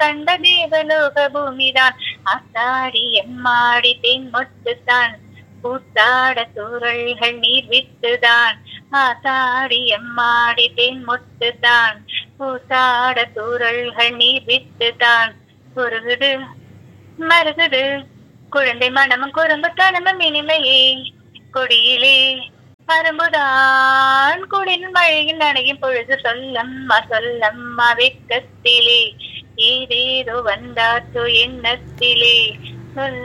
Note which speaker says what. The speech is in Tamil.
Speaker 1: கண்ட தேவலோக பூமிதான் ஆத்தாடி எம்மாடி தென் மொட்டுத்தான் கூத்தாட தூரல்கள் நீர் வித்துதான் ஆத்தாடி எம்மாடி தென் மொட்டுத்தான் கூத்தாட தூரல்கள் நீர் வித்துதான் குறுகுது மருகுது குழந்தை மனமும் குறும்புத்தனமும் இனிமையே கொடியிலே அரும்புதான் குளிர் மழையில் நனையும் பொழுது சொல்லம்மா சொல்லம்மா வெக்கத்திலே ஏதேதோ வந்தாச்சோ எண்ணத்திலே சொல்ல